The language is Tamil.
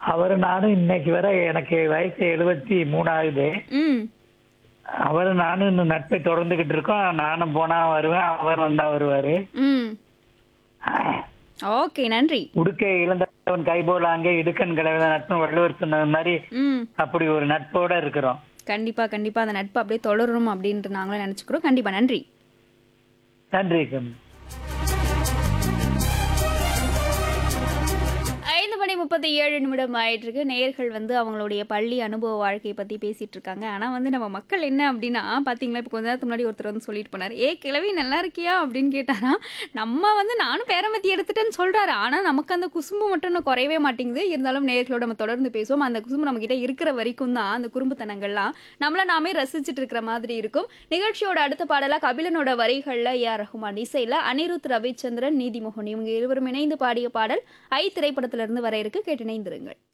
அவர் நானும் இன்னைக்கு வரை எனக்கு வயசு எழுபத்தி மூணாகுது ம் அவர் நானும் இன்னும் நட்பை தொடர்ந்துகிட்டு இருக்கோம் நானும் போனா வருவேன் அவர் வந்தா வருவாரு ம் ஓகே நன்றி உடுக்கை இழந்தவன் கைபோல அங்கே இடுக்கன் கிடந்த நட்பு வள்ளுவர் சொன்னது மாதிரி ம் அப்படி ஒரு நட்போட இருக்கிறோம் கண்டிப்பா கண்டிப்பா அந்த நட்பு அப்படியே தொடரணும் அப்படின்ட்டு நாங்களும் நினைச்சுக்கிறோம் கண்டிப்பா நன்றி நன்றி கம்மி ஐந்து மணி முப்பத்தி ஏழு நிமிடம் ஆயிட்டு இருக்கு நேயர்கள் வந்து அவங்களுடைய பள்ளி அனுபவ வாழ்க்கையை பத்தி பேசிட்டு இருக்காங்க ஆனா வந்து நம்ம மக்கள் என்ன அப்படின்னா பாத்தீங்களா இப்போ கொஞ்ச நேரத்துக்கு முன்னாடி ஒருத்தர் வந்து சொல்லிட்டு போனாரு ஏ கிழவி நல்லா இருக்கியா அப்படின்னு கேட்டாரா நம்ம வந்து நானும் பேரமத்தி எடுத்துட்டேன்னு சொல்றாரு ஆனா நமக்கு அந்த குசும்பு மட்டும் இன்னும் குறையவே மாட்டேங்குது இருந்தாலும் நேயர்களோட நம்ம தொடர்ந்து பேசுவோம் அந்த குசும்பு நம்ம கிட்ட இருக்கிற வரைக்கும் தான் அந்த குறும்புத்தனங்கள்லாம் நம்மள நாமே ரசிச்சுட்டு இருக்கிற மாதிரி இருக்கும் நிகழ்ச்சியோட அடுத்த பாடலா கபிலனோட வரிகள்ல ஏ ஆர் ரஹ்மான் இசையில அனிருத் ரவிச்சந்திரன் நீதிமோகன் இவங்க இருவரும் இணைந்து பாடிய பாடல் ஐ திரைப்படத்திலிருந்து வர இருக்கு கேட்டு இணைந்திருங்கள்